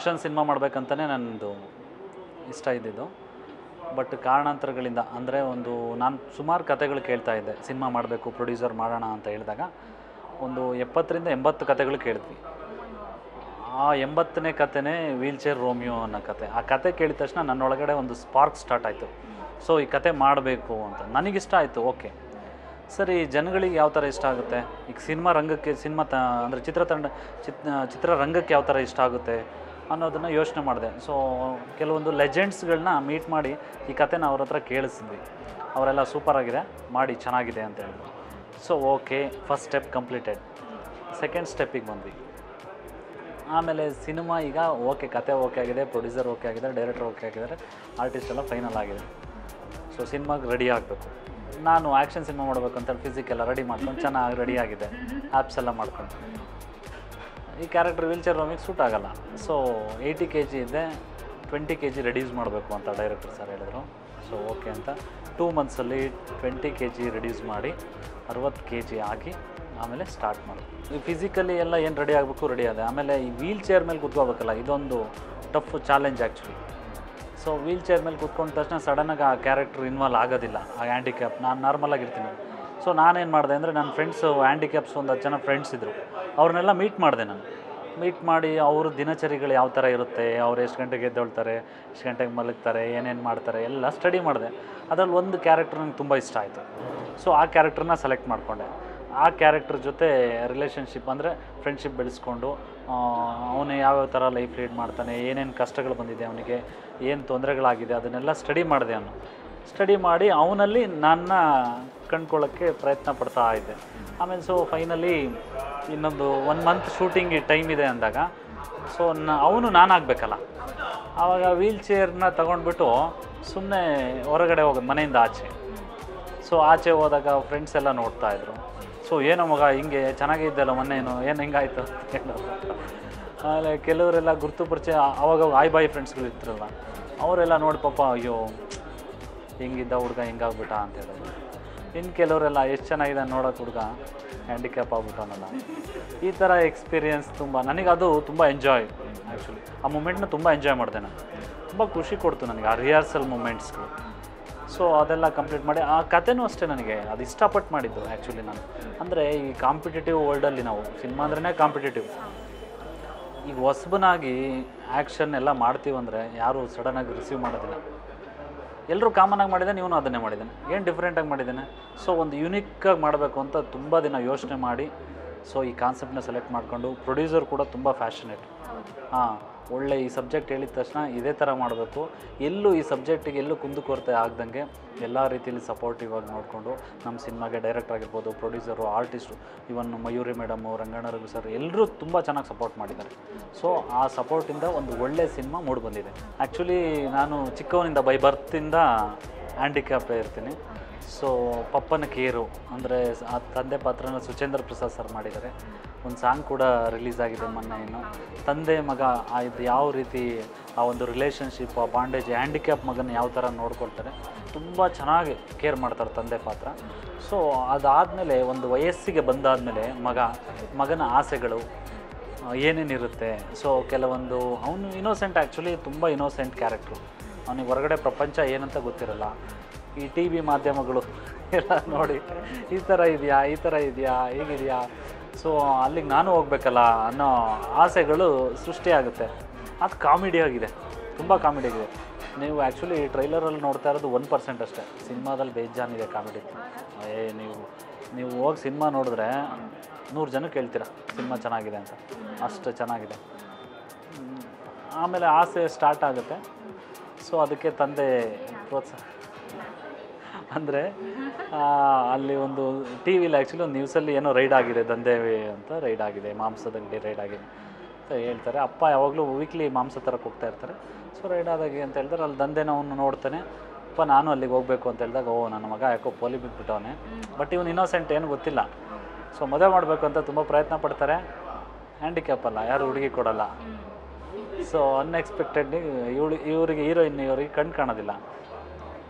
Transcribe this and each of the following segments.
Action cinema ಮಾಡಬೇಕಂತಲೇ ನನ್ನದು ಇಷ್ಟ ಇದ್ದಿದ್ದು ಬಟ್ ಕಾರಣಾಂತರಗಳಿಂದ ಅಂದರೆ ಒಂದು ನಾನು ಸುಮಾರು ಕತೆಗಳು ಕೇಳ್ತಾ ಇದ್ದೆ ಸಿನಿಮಾ ಮಾಡಬೇಕು ಪ್ರೊಡ್ಯೂಸರ್ ಮಾಡೋಣ ಅಂತ ಹೇಳಿದಾಗ ಒಂದು ಎಪ್ಪತ್ತರಿಂದ ಎಂಬತ್ತು ಕತೆಗಳು ಕೇಳಿದ್ವಿ ಆ ಎಂಬತ್ತನೇ ಕತೆನೇ ವೀಲ್ ಚೇರ್ ರೋಮಿಯೋ ಅನ್ನೋ ಕತೆ ಆ ಕತೆ ಕೇಳಿದ ತಕ್ಷಣ ನನ್ನೊಳಗಡೆ ಒಂದು ಸ್ಪಾರ್ಕ್ ಸ್ಟಾರ್ಟ್ ಆಯಿತು ಸೊ ಈ ಕತೆ ಮಾಡಬೇಕು ಅಂತ ನನಗಿಷ್ಟ ಆಯಿತು ಓಕೆ ಸರಿ ಜನಗಳಿಗೆ ಯಾವ ಥರ ಇಷ್ಟ ಆಗುತ್ತೆ ಈಗ ಸಿನಿಮಾ ರಂಗಕ್ಕೆ ಸಿನಿಮಾ ತ ಅಂದರೆ ಚಿತ್ರತಂಡ ಚಿತ್ ಚಿತ್ರರಂಗಕ್ಕೆ ಯಾವ ಥರ ಇಷ್ಟ ಆಗುತ್ತೆ ಅನ್ನೋದನ್ನು ಯೋಚನೆ ಮಾಡಿದೆ ಸೊ ಕೆಲವೊಂದು ಲೆಜೆಂಡ್ಸ್ಗಳನ್ನ ಮೀಟ್ ಮಾಡಿ ಈ ಕತೆನ ಅವ್ರ ಹತ್ರ ಕೇಳಿಸಿದ್ವಿ ಅವರೆಲ್ಲ ಸೂಪರ್ ಆಗಿದೆ ಮಾಡಿ ಚೆನ್ನಾಗಿದೆ ಅಂತ ಹೇಳಿದ್ರು so okay first step completed second ಸ್ಟೆಪ್ಪಿಗೆ ಬಂದ್ವಿ ಆಮೇಲೆ ಸಿನಿಮಾ ಈಗ ಓಕೆ ಕತೆ ಓಕೆ ಆಗಿದೆ ಪ್ರೊಡ್ಯೂಸರ್ ಓಕೆ ಆಗಿದೆ ಡೈರೆಕ್ಟರ್ ಓಕೆ ಆಗಿದ್ದಾರೆ ಆರ್ಟಿಸ್ಟ್ ಎಲ್ಲ ಫೈನಲ್ ಆಗಿದೆ ಸೊ ಸಿನಿಮಾಗೆ ರೆಡಿ ಆಗಬೇಕು ನಾನು ಆ್ಯಕ್ಷನ್ ಸಿನಿಮಾ ಮಾಡಬೇಕು ಅಂತ ಫಿಸಿಕ್ ಎಲ್ಲ ರೆಡಿ ಮಾಡ್ಕೊಂಡು ಚೆನ್ನಾಗಿ ರೆಡಿ ಆಗಿದೆ ಆ್ಯಪ್ಸ್ ಎಲ್ಲ ಮಾಡ್ಕೊಂಡು ಈ ಕ್ಯಾರೆಕ್ಟರ್ ವೀಲ್ ಚೇರ್ ರೋಮಿಗೆ ಸೂಟ್ ಆಗಲ್ಲ ಸೊ ಏಯ್ಟಿ ಕೆ ಜಿ ಇದೆ ಟ್ವೆಂಟಿ ಕೆ ಜಿ ರೆಡ್ಯೂಸ್ ಮಾಡಬೇಕು ಅಂತ ಡೈರೆಕ್ಟರ್ ಸರ್ ಹೇಳಿದ್ರು ಸೊ ಓಕೆ ಅಂತ ಟೂ ಮಂತ್ಸಲ್ಲಿ ಟ್ವೆಂಟಿ ಕೆ ಜಿ ರೆಡ್ಯೂಸ್ ಮಾಡಿ ಅರವತ್ತು ಕೆ ಜಿ ಆಗಿ ಆಮೇಲೆ ಸ್ಟಾರ್ಟ್ ಮಾಡೋದು ಈ ಫಿಸಿಕಲಿ ಎಲ್ಲ ಏನು ರೆಡಿ ಆಗಬೇಕು ರೆಡಿ ಆದೆ ಆಮೇಲೆ ಈ ವೀಲ್ ಚೇರ್ ಮೇಲೆ ಕೂತ್ಕೋಬೇಕಲ್ಲ ಇದೊಂದು tough challenge actually so wheelchair ಮೇಲೆ ಕೂತ್ಕೊಂಡ ತಕ್ಷಣ ಸಡನ್ನಾಗಿ ಆ ಕ್ಯಾರೆಕ್ಟರ್ ಇನ್ವಾಲ್ವ್ ಆಗೋದಿಲ್ಲ ಆ ಹ್ಯಾಂಡಿಕ್ಯಾಪ್ ನಾನು ನಾರ್ಮಲಾಗಿ ಇರ್ತೀನಿ ಸೊ ನಾನೇನು ಮಾಡಿದೆ ಅಂದರೆ ನನ್ನ ಫ್ರೆಂಡ್ಸು ಹ್ಯಾಂಡಿಕ್ಯಾಪ್ಸ್ ಒಂದು ಹತ್ತು ಜನ ಫ್ರೆಂಡ್ಸ್ ಇದ್ದರು ಅವ್ರನ್ನೆಲ್ಲ ಮೀಟ್ ಮಾಡಿದೆ ನಾನು ಮೀಟ್ ಮಾಡಿ ಅವ್ರ ದಿನಚರಿಗಳು ಯಾವ ಥರ ಇರುತ್ತೆ ಅವ್ರು ಎಷ್ಟು ಗಂಟೆಗೆ ಎದ್ದೇಳ್ತಾರೆ ಎಷ್ಟು ಗಂಟೆಗೆ ಮಲಗ್ತಾರೆ ಏನೇನು ಮಾಡ್ತಾರೆ ಎಲ್ಲ ಸ್ಟಡಿ ಮಾಡಿದೆ ಅದರಲ್ಲಿ ಒಂದು ಕ್ಯಾರೆಕ್ಟರ್ ನಂಗೆ ತುಂಬ ಇಷ್ಟ ಆಯಿತು ಸೊ ಆ ಕ್ಯಾರೆಕ್ಟರ್ನ ಸೆಲೆಕ್ಟ್ ಮಾಡಿಕೊಂಡೆ ಆ ಕ್ಯಾರೆಕ್ಟರ್ ಜೊತೆ ರಿಲೇಷನ್ಶಿಪ್ ಅಂದರೆ ಫ್ರೆಂಡ್ಶಿಪ್ ಬೆಳೆಸ್ಕೊಂಡು ಅವನು ಯಾವ್ಯಾವ ಥರ ಲೈಫ್ ಲೀಡ್ ಮಾಡ್ತಾನೆ ಏನೇನು ಕಷ್ಟಗಳು ಬಂದಿದೆ ಅವನಿಗೆ ಏನು ತೊಂದರೆಗಳಾಗಿದೆ ಅದನ್ನೆಲ್ಲ ಸ್ಟಡಿ ಮಾಡಿದೆ ಅವನು ಸ್ಟಡಿ ಮಾಡಿ ಅವನಲ್ಲಿ ನನ್ನ ಕಂಡ್ಕೊಳ್ಳೋಕ್ಕೆ ಪ್ರಯತ್ನ ಪಡ್ತಾ ಇದ್ದೆ ಆಮೇಲೆ ಸೊ ಫೈನಲಿ ಇನ್ನೊಂದು ಒನ್ ಮಂತ್ ಶೂಟಿಂಗ್ ಟೈಮ್ ಇದೆ ಅಂದಾಗ ಸೊ ನ ಅವನು ನಾನಾಗಬೇಕಲ್ಲ ಆವಾಗ ವೀಲ್ ಚೇರ್ನ ತಗೊಂಡ್ಬಿಟ್ಟು ಸುಮ್ಮನೆ ಹೊರಗಡೆ ಹೋಗೋದು ಮನೆಯಿಂದ ಆಚೆ ಸೊ ಆಚೆ ಹೋದಾಗ ಫ್ರೆಂಡ್ಸ್ ಎಲ್ಲ ನೋಡ್ತಾ ಇದ್ರು ಸೊ ಏನೋ ಮಗ ಹಿಂಗೆ ಚೆನ್ನಾಗೇ ಇದ್ದಲ್ಲ ಮೊನ್ನೆ ಏನು ಏನು ಹಿಂಗಾಯ್ತು ಅಂತ ಕೇಳೋರು ಆಮೇಲೆ ಕೆಲವರೆಲ್ಲ ಗುರುತು ಪರಿಚಯ ಅವಾಗ ಆಯ್ ಬಾಯ್ ಫ್ರೆಂಡ್ಸ್ಗಳು ಇರ್ತಿರಲ್ಲ ಅವರೆಲ್ಲ ನೋಡಿ ಪಾಪ ಅಯ್ಯೋ ಹಿಂಗಿದ್ದ ಹುಡುಗ ಹಿಂಗಾಗ್ಬಿಟ್ಟ ಅಂತ ಹೇಳೋದು ಇನ್ನು ಕೆಲವರೆಲ್ಲ ಎಷ್ಟು ಚೆನ್ನಾಗಿದೆ ನೋಡೋಕೆ ಹುಡುಗ ಹ್ಯಾಂಡಿಕ್ಯಾಪ್ ಆಗ್ಬಿಟ್ಟವನಲ್ಲ ಈ ಥರ ಎಕ್ಸ್ಪೀರಿಯನ್ಸ್ ತುಂಬ ನನಗೆ ಅದು ತುಂಬ ಎಂಜಾಯ್ ಆ್ಯಕ್ಚುಲಿ ಆ ಮೂಮೆಂಟ್ನ ತುಂಬ ಎಂಜಾಯ್ ಮಾಡಿದೆ ನಾನು ತುಂಬ ಖುಷಿ ಕೊಡ್ತು ನನಗೆ ಆ ರಿಹರ್ಸಲ್ ಮೂಮೆಂಟ್ಸ್ಗಳು ಸೊ ಅದೆಲ್ಲ ಕಂಪ್ಲೀಟ್ ಮಾಡಿ ಆ ಕಥೆನೂ ಅಷ್ಟೇ ನನಗೆ ಅದು ಇಷ್ಟಪಟ್ಟು ಮಾಡಿದ್ದು ಆ್ಯಕ್ಚುಲಿ ನಾನು ಅಂದರೆ ಈ ಕಾಂಪಿಟೇಟಿವ್ ವರ್ಲ್ಡಲ್ಲಿ ನಾವು ಸಿನಿಮಾ ಅಂದ್ರೇ ಕಾಂಪಿಟೇಟಿವ್ ಈಗ ಹೊಸಬನಾಗಿ ಆ್ಯಕ್ಷನ್ ಎಲ್ಲ ಮಾಡ್ತೀವಂದರೆ ಯಾರು ಸಡನ್ನಾಗಿ ರಿಸೀವ್ ಮಾಡೋದಿಲ್ಲ ಎಲ್ಲರೂ ಕಾಮನಾಗಿ ಮಾಡಿದ್ದಾನೆ ಇವನು ಅದನ್ನೇ ಮಾಡಿದ್ದಾನೆ ಏನು ಡಿಫ್ರೆಂಟಾಗಿ ಮಾಡಿದ್ದಾನೆ ಸೊ ಒಂದು ಯುನಿಕ್ಕಾಗಿ ಮಾಡಬೇಕು ಅಂತ ತುಂಬ ದಿನ ಯೋಚನೆ ಮಾಡಿ ಸೊ ಈ ಕಾನ್ಸೆಪ್ಟನ್ನ ಸೆಲೆಕ್ಟ್ ಮಾಡಿಕೊಂಡು ಪ್ರೊಡ್ಯೂಸರ್ ಕೂಡ ತುಂಬ ಫ್ಯಾಷನೇಟ್ ಹಾಂ ಒಳ್ಳೆ ಈ ಸಬ್ಜೆಕ್ಟ್ ಹೇಳಿದ ತಕ್ಷಣ ಇದೇ ಥರ ಮಾಡಬೇಕು ಎಲ್ಲೂ ಈ ಸಬ್ಜೆಕ್ಟಿಗೆ ಎಲ್ಲೂ ಕುಂದುಕೊರತೆ ಆಗ್ದಂಗೆ ಎಲ್ಲ ರೀತಿಯಲ್ಲಿ ಸಪೋರ್ಟಿವ್ ಆಗಿ ನೋಡಿಕೊಂಡು ನಮ್ಮ ಸಿನಿಮಾಗೆ ಡೈರೆಕ್ಟರ್ ಆಗಿರ್ಬೋದು producer artist even Mayuri madam Ranganna Raghu sir ಎಲ್ಲರೂ ತುಂಬ ಚೆನ್ನಾಗಿ ಸಪೋರ್ಟ್ ಮಾಡಿದ್ದಾರೆ ಸೊ ಆ ಸಪೋರ್ಟಿಂದ ಒಂದು ಒಳ್ಳೆ ಸಿನಿಮಾ ಮೂಡಿ ಬಂದಿದೆ ಆ್ಯಕ್ಚುಲಿ ನಾನು ಚಿಕ್ಕವನಿಂದ ಬೈ ಬರ್ತಿಂದ ಹ್ಯಾಂಡಿಕ್ಯಾಪೇ ಇರ್ತೀನಿ ಸೊ ಪಪ್ಪನ ಕೇರು ಅಂದರೆ ಆ ತಂದೆ ಪಾತ್ರನ ಸುಚೇಂದ್ರ ಪ್ರಸಾದ್ ಸರ್ ಮಾಡಿದ್ದಾರೆ ಒಂದು ಸಾಂಗ್ ಕೂಡ ರಿಲೀಸ್ ಆಗಿದೆ ಮೊನ್ನೆ ಇನ್ನು ತಂದೆ ಮಗ ಆ ಇದು ಯಾವ ರೀತಿ ಆ ಒಂದು ರಿಲೇಷನ್ಶಿಪ್ ಆ ಬಾಂಡೇಜ್ ಹ್ಯಾಂಡಿಕ್ಯಾಪ್ ಮಗನ ಯಾವ ಥರ ನೋಡ್ಕೊಳ್ತಾರೆ ತುಂಬ ಚೆನ್ನಾಗಿ ಕೇರ್ ಮಾಡ್ತಾರೆ ತಂದೆ ಪಾತ್ರ ಸೊ ಅದಾದಮೇಲೆ ಒಂದು ವಯಸ್ಸಿಗೆ ಬಂದಾದಮೇಲೆ ಮಗ ಮಗನ ಆಸೆಗಳು ಆ, ಏನೇನಿರುತ್ತೆ ಸೊ ಕೆಲವೊಂದು ಅವನು ಇನೋಸೆಂಟ್ ಆ್ಯಕ್ಚುಲಿ ತುಂಬ ಇನೋಸೆಂಟ್ ಕ್ಯಾರೆಕ್ಟ್ರು ಅವನಿಗೆ ಹೊರಗಡೆ ಪ್ರಪಂಚ ಏನಂತ ಗೊತ್ತಿರಲ್ಲ ಈ ಟಿ ವಿ ಮಾಧ್ಯಮಗಳು ಎಲ್ಲ ನೋಡಿ ಈ ಥರ ಇದೆಯಾ ಈ ಥರ ಇದೆಯಾ ಹೇಗಿದೆಯಾ ಸೊ ಅಲ್ಲಿಗೆ ನಾನು ಹೋಗ್ಬೇಕಲ್ಲ ಅನ್ನೋ ಆಸೆಗಳು ಸೃಷ್ಟಿಯಾಗುತ್ತೆ ಅದು ಕಾಮಿಡಿ ಆಗಿದೆ ತುಂಬ ಕಾಮಿಡಿ ಆಗಿದೆ ನೀವು ಆ್ಯಕ್ಚುಲಿ ಟ್ರೈಲರಲ್ಲಿ ನೋಡ್ತಾ ಇರೋದು ಒನ್ ಪರ್ಸೆಂಟ್ ಅಷ್ಟೇ ಸಿನಿಮಾದಲ್ಲಿ ಬೇಜಾನಿದೆ ಕಾಮಿಡಿ ಏ ನೀವು ನೀವು ಹೋಗಿ ಸಿನಿಮಾ ನೋಡಿದ್ರೆ ನೂರು ಜನಕ್ಕೆ ಹೇಳ್ತೀರಾ ಸಿನಿಮಾ ಚೆನ್ನಾಗಿದೆ ಅಂತ ಅಷ್ಟು ಚೆನ್ನಾಗಿದೆ ಹ್ಮ್. ಆಮೇಲೆ ಆಸೆ ಸ್ಟಾರ್ಟ್ ಆಗುತ್ತೆ ಸೊ ಅದಕ್ಕೆ ತಂದೆ ಪ್ರೋತ್ಸಾಹ ಅಂದರೆ ಅಲ್ಲಿ ಒಂದು ಟಿ ವಿಲಿ ಆ್ಯಕ್ಚುಲಿ ಒಂದು ನ್ಯೂಸಲ್ಲಿ ಏನೋ ರೈಡ್ ಆಗಿದೆ ದಂಧೆ ಅಂತ ರೈಡ್ ಆಗಿದೆ ಮಾಂಸದ ಅಂಗಡಿ ರೈಡ್ ಆಗಿದೆ ಅಂತ ಹೇಳ್ತಾರೆ ಅಪ್ಪ ಯಾವಾಗಲೂ ವೀಕ್ಲಿ ಮಾಂಸ ತರಕ್ಕೆ ಹೋಗ್ತಾ ಇರ್ತಾರೆ ಸೊ ರೈಡ್ ಆದಾಗೆ ಅಂತ ಹೇಳ್ತಾರೆ ಅಲ್ಲಿ ದಂಧೆನ ಅವನು ನೋಡ್ತಾನೆ ಅಪ್ಪ ನಾನು ಅಲ್ಲಿಗೆ ಹೋಗಬೇಕು ಅಂತ ಹೇಳಿದಾಗ ಓ ನನ್ನ ಮಗ ಯಾಕೋ ಪೋಲಿ ಬಿಟ್ಬಿಟ್ಟವನೆ ಬಟ್ ಇವನು ಇನ್ನೋಸೆಂಟ್ ಏನು ಗೊತ್ತಿಲ್ಲ ಸೊ ಮದುವೆ ಮಾಡಬೇಕು ಅಂತ ತುಂಬ ಪ್ರಯತ್ನ ಪಡ್ತಾರೆ ಹ್ಯಾಂಡಿಕ್ಯಾಪ್ ಅಲ್ಲ ಯಾರು ಹುಡುಗಿ ಕೊಡಲ್ಲ ಸೊ ಅನ್ಎಕ್ಸ್ಪೆಕ್ಟೆಡ್ಲಿ ಇವಳು ಇವರಿಗೆ ಹೀರೋಯಿನ್ ಇವರಿಗೆ ಕಣ್ಣು ಕಾಣೋದಿಲ್ಲ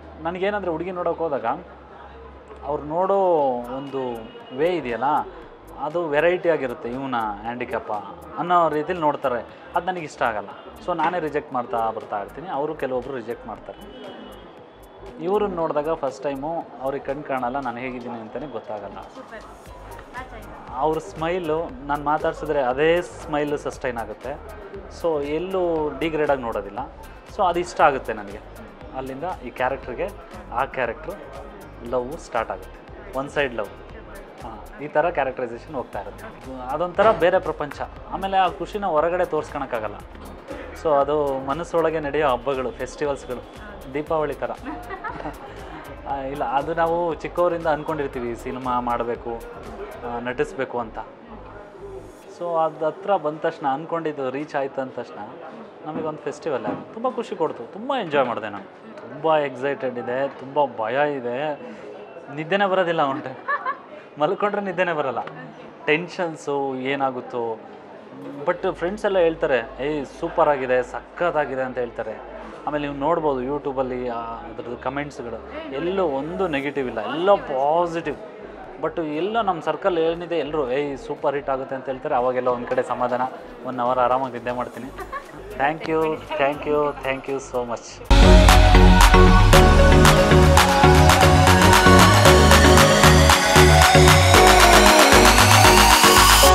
ನನಗೇನಂದರೆ ಹುಡುಗಿ ನೋಡೋಕೆ ಹೋದಾಗ ಅವ್ರು ನೋಡೋ ಒಂದು ವೇ ಇದೆಯಲ್ಲ ಅದು ವೆರೈಟಿ ಆಗಿರುತ್ತೆ ಇವನ ಹ್ಯಾಂಡಿಕ್ಯಾಪ ಅನ್ನೋ ರೀತಿಲಿ ನೋಡ್ತಾರೆ ಅದು ನನಗೆ ಇಷ್ಟ ಆಗಲ್ಲ ಸೊ ನಾನೇ ರಿಜೆಕ್ಟ್ ಮಾಡ್ತಾ ಬರ್ತಾ ಇರ್ತೀನಿ ಅವರು ಕೆಲವೊಬ್ಬರು ರಿಜೆಕ್ಟ್ ಮಾಡ್ತಾರೆ ಇವ್ರನ್ನ ನೋಡಿದಾಗ ಫಸ್ಟ್ ಟೈಮು ಅವ್ರಿಗೆ ಕಣ್ ಕಾಣಲ್ಲ ನಾನು ಹೇಗಿದ್ದೀನಿ ಅಂತಲೇ ಗೊತ್ತಾಗಲ್ಲ ಸೂಪರ್ ಮ್ಯಾಚ್ ಆಗಿದೆ ಅವ್ರ ಸ್ಮೈಲು ನಾನು ಮಾತಾಡ್ಸಿದ್ರೆ ಅದೇ ಸ್ಮೈಲು ಸಸ್ಟೈನ್ ಆಗುತ್ತೆ ಸೊ ಎಲ್ಲೂ ಡಿಗ್ರೇಡಾಗಿ ನೋಡೋದಿಲ್ಲ ಸೊ ಅದು ಇಷ್ಟ ಆಗುತ್ತೆ ನನಗೆ ಅಲ್ಲಿಂದ ಈ ಕ್ಯಾರೆಕ್ಟ್ರಿಗೆ ಆ ಕ್ಯಾರೆಕ್ಟ್ರು ಲವ್ ಸ್ಟಾರ್ಟ್ ಆಗುತ್ತೆ ಒನ್ ಸೈಡ್ ಲವ್ ಹಾಂ ಈ ಥರ ಕ್ಯಾರೆಕ್ಟರೈಸೇಷನ್ ಹೋಗ್ತಾ ಇರುತ್ತೆ ಅದೊಂಥರ ಬೇರೆ ಪ್ರಪಂಚ ಆಮೇಲೆ ಆ ಖುಷಿನ ಹೊರಗಡೆ ತೋರಿಸ್ಕೊಳಕ್ಕಾಗಲ್ಲ ಸೊ ಅದು ಮನಸ್ಸೊಳಗೆ ನಡೆಯೋ ಹಬ್ಬಗಳು ಫೆಸ್ಟಿವಲ್ಸ್ಗಳು ದೀಪಾವಳಿ ಥರ ಆ, ಇಲ್ಲ ಅದು ನಾವು ಚಿಕ್ಕವರಿಂದ ಅಂದ್ಕೊಂಡಿರ್ತೀವಿ ಸಿನಿಮಾ ಮಾಡಬೇಕು ನಟಿಸ್ಬೇಕು ಅಂತ ಸೊ ಅದು ಹತ್ರ ಬಂದ ತಕ್ಷಣ ಅಂದ್ಕೊಂಡಿದ್ದು ರೀಚ್ ಆಯ್ತು ಅಂದ ತಕ್ಷಣ ನಮಗೊಂದು ಫೆಸ್ಟಿವಲ್ ಆಯಿತು ತುಂಬ ಖುಷಿ ಕೊಡ್ತು ತುಂಬ ಎಂಜಾಯ್ ಮಾಡಿದೆ ನಾನು ತುಂಬ ಎಕ್ಸೈಟೆಡ್ ಇದೆ ತುಂಬ ಭಯ ಇದೆ ನಿದ್ದೆನೇ ಬರೋದಿಲ್ಲ ಒನ್ ಟೈಮ್ ಮಲ್ಕೊಂಡ್ರೆ ನಿದ್ದೆನೇ ಬರಲ್ಲ ಟೆನ್ಷನ್ಸು ಏನಾಗುತ್ತೋ ಬಟ್ ಫ್ರೆಂಡ್ಸ್ ಎಲ್ಲ ಹೇಳ್ತಾರೆ ಏಯ್ ಸೂಪರ್ ಆಗಿದೆ ಸಖತ್ತಾಗಿದೆ ಅಂತ ಹೇಳ್ತಾರೆ ಆಮೇಲೆ ನೀವು ನೋಡ್ಬೋದು ಯೂಟ್ಯೂಬಲ್ಲಿ ಅದ್ರದ್ದು ಕಮೆಂಟ್ಸ್ಗಳು ಎಲ್ಲೂ ಒಂದು ನೆಗೆಟಿವ್ ಇಲ್ಲ ಎಲ್ಲ ಪಾಸಿಟಿವ್ ಬಟ್ ಎಲ್ಲ ನಮ್ಮ ಸರ್ಕಲ್ ಏನಿದೆ ಎಲ್ಲರೂ ಏಯ್ ಸೂಪರ್ ಹಿಟ್ ಆಗುತ್ತೆ ಅಂತ ಹೇಳ್ತಾರೆ ಅವಾಗೆಲ್ಲ ಒಂದು ಕಡೆ ಸಮಾಧಾನ ಒನ್ ಅವರ್ ಆರಾಮಾಗಿ ನಿದ್ದೆ ಮಾಡ್ತೀನಿ thank you thank you thank you so much